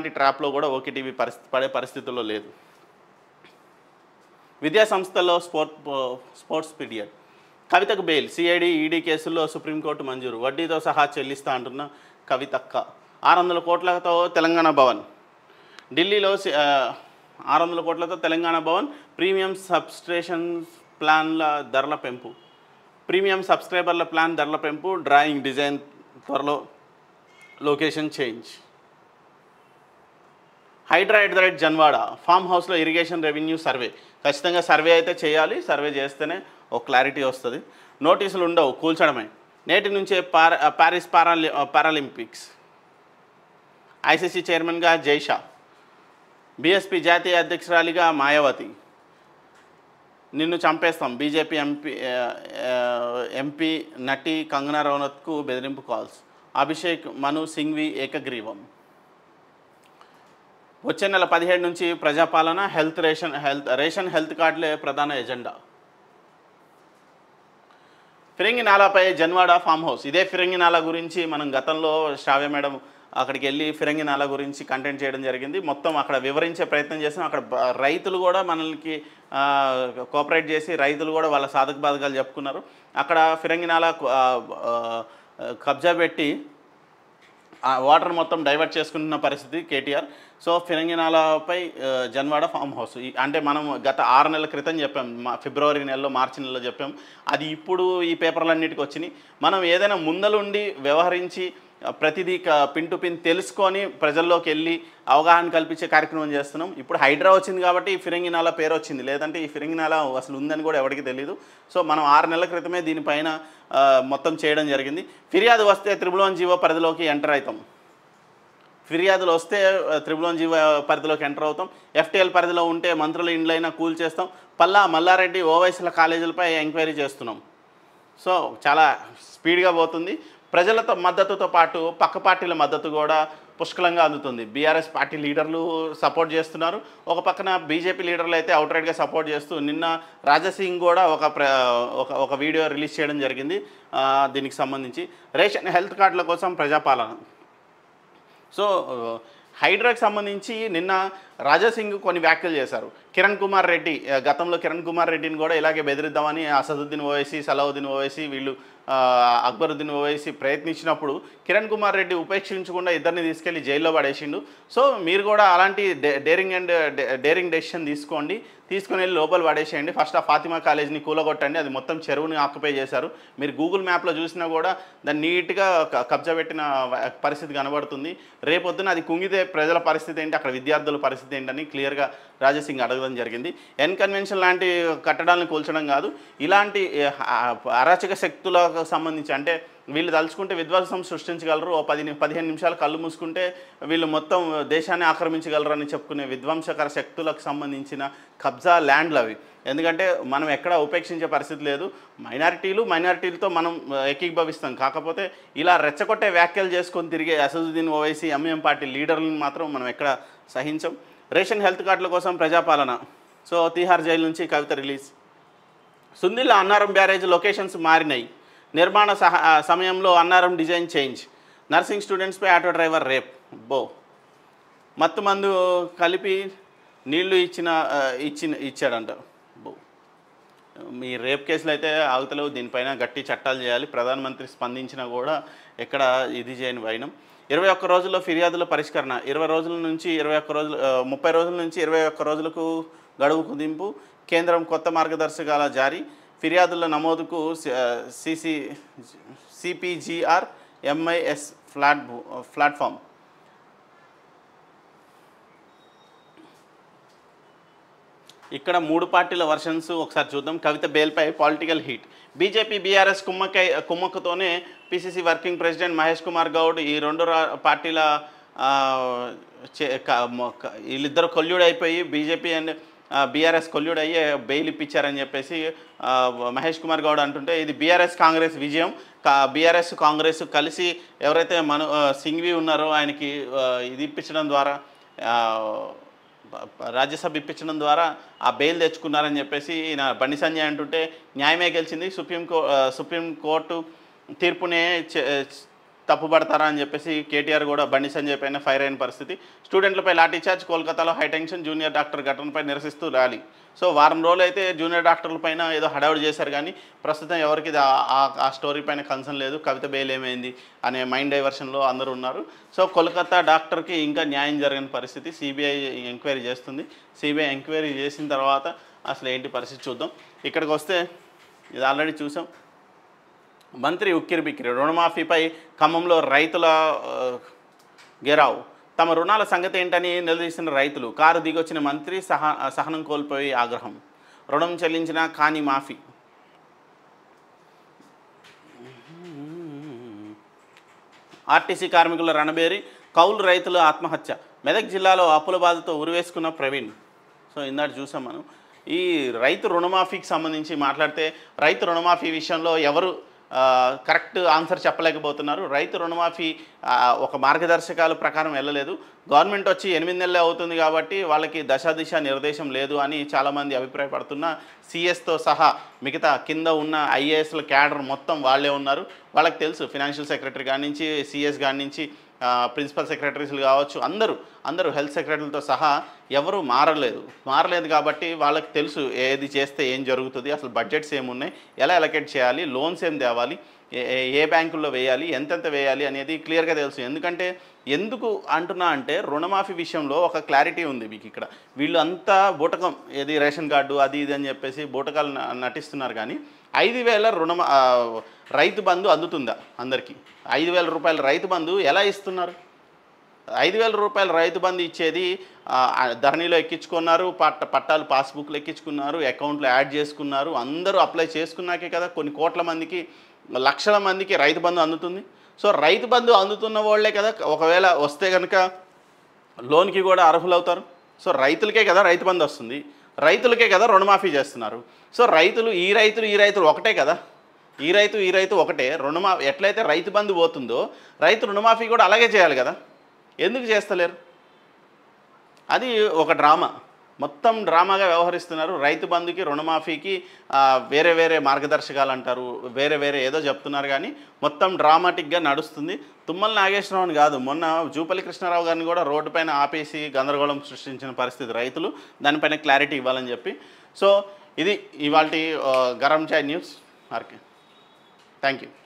ఎలాంటి ట్రాప్లో కూడా ఓకేటీవీ పరిస్థితి పడే పరిస్థితుల్లో లేదు విద్యా సంస్థల్లో స్పోర్ట్ స్పోర్ట్స్ పీరియడ్ కవితకు బెయిల్ సిఐడి ఈడీ కేసుల్లో సుప్రీంకోర్టు మంజూరు వడ్డీతో సహా చెల్లిస్తా అంటున్న కవితక్క ఆరు వందల కోట్లతో తెలంగాణ భవన్ ఢిల్లీలో సి- ఆ, ఆరు వందల కోట్లతో తెలంగాణ భవన్ ప్రీమియం సబ్స్ట్రేషన్ ప్లాన్ల ధరల పెంపు ప్రీమియం సబ్స్క్రైబర్ల ప్లాన్ ధరల పెంపు డ్రాయింగ్ డిజైన్ త్వరలో location change HYDRAA at the rate Janwada farm హౌస్లో ఇరిగేషన్ రెవెన్యూ సర్వే ఖచ్చితంగా సర్వే అయితే చేయాలి సర్వే చేస్తేనే ఒక క్లారిటీ వస్తుంది నోటీసులు ఉండవు కూల్చడమే నేటి నుంచే పార ప్యారిస్ పారాలి పారాలింపిక్స్ ఐసీసీ చైర్మన్గా జైషా బీఎస్పీ జాతీయ అధ్యక్షురాలిగా మాయావతి నిన్ను చంపేస్తాం బీజేపీ ఎంపీ ఆ, ఆ, ఎంపీ నటి కంగనా రనౌత్కు బెదిరింపు కాల్స్ అభిషేక్ మను సింఘ్వి ఏకగ్రీవం వచ్చే నెల పదిహేడు నుంచి ప్రజాపాలన health ration health ration health కార్డులే ప్రధాన ఎజెండా ఫిరంగి నాలాపై జన్వాడ ఫామ్ హౌస్ ఇదే ఫిరంగి నాలా గురించి మనం గతంలో శ్రావ్య మేడం అక్కడికి వెళ్ళి ఫిరంగి నాలా గురించి కంటెంట్ చేయడం జరిగింది మొత్తం అక్కడ వివరించే ప్రయత్నం చేసాం అక్కడ బ- రైతులు కూడా మనకి కోఆపరేట్ చేసి రైతులు కూడా వాళ్ళ సాధక బాధకాలు చెప్పుకున్నారు అక్కడ ఫిరంగి నాలా ఆ, ఆ, కబ్జా పెట్టి ఆ వాటర్ మొత్తం డైవర్ట్ చేసుకుంటున్న పరిస్థితి కేటీఆర్ సో ఫిరంగినాలపై ఆ, జన్వాడ ఫామ్ హౌస్ ఈ- అంటే మనం గత ఆరు నెలల క్రితం చెప్పాం మా ఫిబ్రవరి నెలలో మార్చి నెలలో చెప్పాం అది ఇప్పుడు ఈ పేపర్లన్నిటికి వచ్చినాయి మనం ఏదైనా ముందలుండి వ్యవహరించి ఆ, ప్రతిదీ క- పిన్ టు పిన్ తెలుసుకొని ప్రజల్లోకి వెళ్ళి అవగాహన కల్పించే కార్యక్రమం చేస్తున్నాం ఇప్పుడు హైడ్రా వచ్చింది కాబట్టి ఈ ఫిరంగినాల పేరు వచ్చింది లేదంటే ఈ ఫిరంగినాల అసలు ఉందని కూడా ఎవరికి తెలియదు సో మనం ఆరు నెలల క్రితమే దీనిపైన ఆ, మొత్తం చేయడం జరిగింది ఫిర్యాదు వస్తే త్రిబుల్ జీవో పరిధిలోకి ఎంటర్ అవుతాం ఫిర్యాదులు వస్తే త్రిబుల్ జీవో పరిధిలోకి ఎంటర్ అవుతాం ఎఫ్టీఎల్ పరిధిలో ఉంటే మంత్రుల ఇండ్లైనా కూల్ చేస్తాం పల్లా మల్లారెడ్డి ఓవైసీల కాలేజీలపై ఎంక్వైరీ చేస్తున్నాం సో చాలా స్పీడ్గా పోతుంది ప్రజలతో మద్దతుతో పాటు పక్క పార్టీల మద్దతు కూడా పుష్కలంగా అందుతుంది బీఆర్ఎస్ పార్టీ లీడర్లు సపోర్ట్ చేస్తున్నారు ఒక పక్కన బీజేపీ లీడర్లు అయితే అవుట్రైట్గా సపోర్ట్ చేస్తూ నిన్న రాజాసింగ్ కూడా ఒక ప్ర ఒక ఒక వీడియో రిలీజ్ చేయడం జరిగింది ఆ, దీనికి సంబంధించి రేషన్ హెల్త్ కార్డుల కోసం ప్రజాపాలన సో హైడ్రాకి సంబంధించి నిన్న రాజాసింగ్ కొన్ని వ్యాఖ్యలు చేశారు కిరణ్ కుమార్ రెడ్డి ఆ, గతంలో కిరణ్ కుమార్ రెడ్డిని కూడా ఇలాగే బెదిరిద్దామని అసదుద్దీన్ ఓవైసీ సలావుద్దీన్ ఓవైసీ వీళ్ళు ఆ, అక్బరుద్దీన్ ఓవైసీ ప్రయత్నించినప్పుడు కిరణ్ కుమార్ రెడ్డి ఉపేక్షించకుండా ఇద్దరిని తీసుకెళ్లి జైల్లో పడేసిండు సో మీరు కూడా అలాంటి డే- డేరింగ్ అండ్ డే- డేరింగ్ డెసిషన్ తీసుకోండి తీసుకుని వెళ్ళి లోపల పడేసేయండి ఫస్ట్ ఆ ఫాతిమా కాలేజ్ని కూలగొట్టండి అది మొత్తం చెరువుని ఆక్యుపై చేశారు మీరు గూగుల్ మ్యాప్లో చూసినా కూడా దాన్ని నీట్గా క- కబ్జా పెట్టిన వ- పరిస్థితి కనబడుతుంది రేపొద్దున అది కుంగితే ప్రజల పరిస్థితి ఏంటి అక్కడ విద్యార్థుల పరిస్థితి ఏంటని క్లియర్గా రాజసింగ్ అడగడం జరిగింది ఎన్ కన్వెన్షన్ లాంటి కట్టడాలను కూల్చడం కాదు ఇలాంటి ఏ, ఆ- అరాచక శక్తులకు సంబంధించి అంటే వీళ్ళు తలుచుకుంటే విధ్వంసం సృష్టించగలరు ఓ పది ని- పదిహేను నిమిషాలు కళ్ళు మూసుకుంటే వీళ్ళు మొత్తం దేశాన్ని ఆక్రమించగలరు అని చెప్పుకునే విధ్వంసకర శక్తులకు సంబంధించిన కబ్జా ల్యాండ్లు అవి ఎందుకంటే మనం ఎక్కడ ఉపేక్షించే పరిస్థితి లేదు మైనారిటీలు మైనారిటీలతో మనం ఆ, ఏకీభవిస్తాం కాకపోతే ఇలా రెచ్చగొట్టే వ్యాఖ్యలు చేసుకొని తిరిగే అసదుద్దీన్ ఓవైసీ ఎంఎం పార్టీ లీడర్లను మాత్రం మనం ఎక్కడ సహించం రేషన్ హెల్త్ కార్డుల కోసం ప్రజాపాలన సో తీహార్ జైలు నుంచి Kavitha release Sundilla Annaram barrage locations మారినాయి నిర్మాణ సహ ఆ, సమయంలో అన్నారం డిజైన్ చేంజ్ నర్సింగ్ స్టూడెంట్స్పై ఆటో డ్రైవర్ రేప్ బో మత్తు మందు కలిపి నీళ్లు ఇచ్చిన ఆ, ఇచ్చిన ఇచ్చాడంట బో మీ రేప్ కేసులు అయితే ఆగుతలేవు దీనిపైన గట్టి చట్టాలు చేయాలి ప్రధానమంత్రి స్పందించినా కూడా ఎక్కడ ఇది చేయని వైనం ఇరవై ఒక్క రోజుల్లో ఫిర్యాదుల పరిష్కరణ ఇరవై రోజుల నుంచి ఇరవై ఒక్క రోజులు ఆ, ముప్పై రోజుల నుంచి ఇరవై ఒక్క రోజులకు గడువు కుదింపు కేంద్రం కొత్త మార్గదర్శకాల జారీ ఫిర్యాదుల నమోదుకు CC CPGR MIS flat platform ఇక్కడ మూడు పార్టీల వర్షన్స్ ఒకసారి చూద్దాం కవిత బేల్పై పొలిటికల్ హీట్ బీజేపీ బీఆర్ఎస్ కుమ్మకై కుమ్మక్కతోనే PCC working president Mahesh Kumar Goud ఈ రెండు రా పార్టీల ఆ, చే- క- మొ- క- వీళ్ళిద్దరు కొల్యూడ్ అయిపోయి బీజేపీ అండ్ బీఆర్ఎస్ కొల్యూడ్ అయ్యి బెయిల్ ఇప్పించారని చెప్పేసి ఆ, మహేష్ కుమార్ గౌడ్ అంటుంటే ఇది బీఆర్ఎస్ కాంగ్రెస్ విజయం బీఆర్ఎస్ కాంగ్రెస్ కలిసి ఎవరైతే మను ఆ, సింఘ్వి ఉన్నారో ఆయనకి ఆ, ఇది ఇప్పించడం ద్వారా ఆ, ప- ప- రాజ్యసభ ఇప్పించడం ద్వారా ఆ బెయిల్ తెచ్చుకున్నారని చెప్పేసి ఈయన బండి సంజయ్ అంటుంటే న్యాయమే గెలిచింది సుప్రీం కో ఆ, సుప్రీం కోర్టు తీర్పునే చె- తప్పుపడతారా అని చెప్పేసి కేటీఆర్ కూడా బండి సంజయ్ పైన ఫైర్ అయిన పరిస్థితి స్టూడెంట్లపై లాఠీచార్జ్ కోల్కతాలో హైటెన్షన్ జూనియర్ డాక్టర్ ఘటనపై నిరసిస్తూ ర్యాలీ సో వారం రోజులు అయితే జూనియర్ డాక్టర్ల పైన ఏదో హడావుడి చేశారు కానీ ప్రస్తుతం ఎవరికి ఇది ఆ- ఆ- ఆ స్టోరీ పైన కన్సర్న్ లేదు కవిత బెయిల్ ఏమైంది అనే మైండ్ డైవర్షన్లో అందరూ ఉన్నారు సో కోల్కతా డాక్టర్కి ఇంకా న్యాయం జరగని పరిస్థితి సిబిఐ ఎంక్వైరీ చేస్తుంది సిబిఐ ఎంక్వైరీ చేసిన తర్వాత అసలు ఏంటి పరిస్థితి చూద్దాం ఇక్కడికి వస్తే ఇది ఆల్రెడీ చూసాం మంత్రి ఉక్కిరి బిక్కిరి రుణమాఫీపై ఖమ్మంలో రైతుల ఆ, గెరావు తమ రుణాల సంగతి ఏంటని నిలదీసిన రైతులు కారు దిగొచ్చిన మంత్రి సహ సహనం కోల్పోయి ఆగ్రహం రుణం చెల్లించిన కానీ మాఫీ ఆర్టీసీ కార్మికుల రణబేరి కౌలు రైతుల ఆత్మహత్య మెదక్ జిల్లాలో అప్పుల బాధతో ఉరివేసుకున్న ప్రవీణ్ సో ఇందాక చూసాం మనం ఈ రైతు రుణమాఫీకి సంబంధించి మాట్లాడితే రైతు రుణమాఫీ విషయంలో ఎవరు ఆ, కరెక్ట్ ఆన్సర్ చెప్పలేకపోతున్నారు రైతు రుణమాఫీ ఆ, ఒక మార్గదర్శకాల ప్రకారం వెళ్ళలేదు గవర్నమెంట్ వచ్చి ఎనిమిది నెలలే అవుతుంది కాబట్టి వాళ్ళకి దశ దిశ నిర్దేశం లేదు అని చాలామంది అభిప్రాయపడుతున్న సిఎస్తో సహా మిగతా కింద ఉన్న ఐఏఎస్ల క్యాడర్ మొత్తం వాళ్ళే ఉన్నారు వాళ్ళకి తెలుసు ఫినాన్షియల్ సెక్రటరీ కాడి నుంచి సిఎస్ కాడి నుంచి ఆ, ప్రిన్సిపల్ సెక్రటరీస్లు కావచ్చు అందరూ అందరూ హెల్త్ సెక్రటరీలతో సహా ఎవరు మారలేదు మారలేదు కాబట్టి వాళ్ళకి తెలుసు ఏది చేస్తే ఏం జరుగుతుంది అసలు బడ్జెట్స్ ఏమున్నాయి ఎలా ఎలకేట్ చేయాలి లోన్స్ ఏం తేవాలి ఏ- ఏ- ఏ బ్యాంకుల్లో వేయాలి ఎంతెంత వేయాలి అనేది క్లియర్గా తెలుసు ఎందుకంటే ఎందుకు అంటున్నా అంటే రుణమాఫీ విషయంలో ఒక క్లారిటీ ఉంది మీకు ఇక్కడ వీళ్ళు అంతా బూటకం ఏది రేషన్ కార్డు అది ఇది అని చెప్పేసి బూటకాలు న- నటిస్తున్నారు కానీ ఐదు వేల రుణ రైతు బంధు అందుతుందా అందరికీ ఐదు వేల రూపాయల రైతు బంధు ఎలా ఇస్తున్నారు ఐదు వేల రూపాయల రైతు బంధు ఇచ్చేది ఆ, ఆ, ధరణిలో ఎక్కించుకున్నారు పట్ట పట్టాలు పాస్బుక్లు ఎక్కించుకున్నారు అకౌంట్లో యాడ్ చేసుకున్నారు అందరూ అప్లై చేసుకున్నాకే కదా కొన్ని కోట్ల మందికి లక్షల మందికి రైతు బంధు అందుతుంది సో రైతు బంధు అందుతున్న వాళ్ళే కదా ఒకవేళ వస్తే కనుక లోన్కి కూడా అర్హులవుతారు సో రైతులకే కదా రైతు బంధు వస్తుంది రైతులకే కదా రుణమాఫీ చేస్తున్నారు సో రైతులు ఈ రైతులు ఈ రైతులు ఒకటే కదా ఈ రైతు ఈ రైతు ఒకటే రుణమా ఎట్లయితే రైతు బంధు పోతుందో రైతు రుణమాఫీ కూడా అలాగే చేయాలి కదా ఎందుకు చేస్తలేరు అది ఒక డ్రామా మొత్తం డ్రామాగా వ్యవహరిస్తున్నారు రైతు బంధుకి రుణమాఫీకి ఆ, వేరే వేరే మార్గదర్శకాలు అంటారు వేరే వేరే ఏదో చెప్తున్నారు కానీ మొత్తం డ్రామాటిక్గా నడుస్తుంది తుమ్మల నాగేశ్వరరావు అని కాదు మొన్న జూపల్లి కృష్ణారావు గారిని కూడా రోడ్డు పైన ఆపేసి గందరగోళం సృష్టించిన పరిస్థితి రైతులు దానిపైన క్లారిటీ ఇవ్వాలని చెప్పి సో ఇది ఇవాళ Garam Chai news RK thank you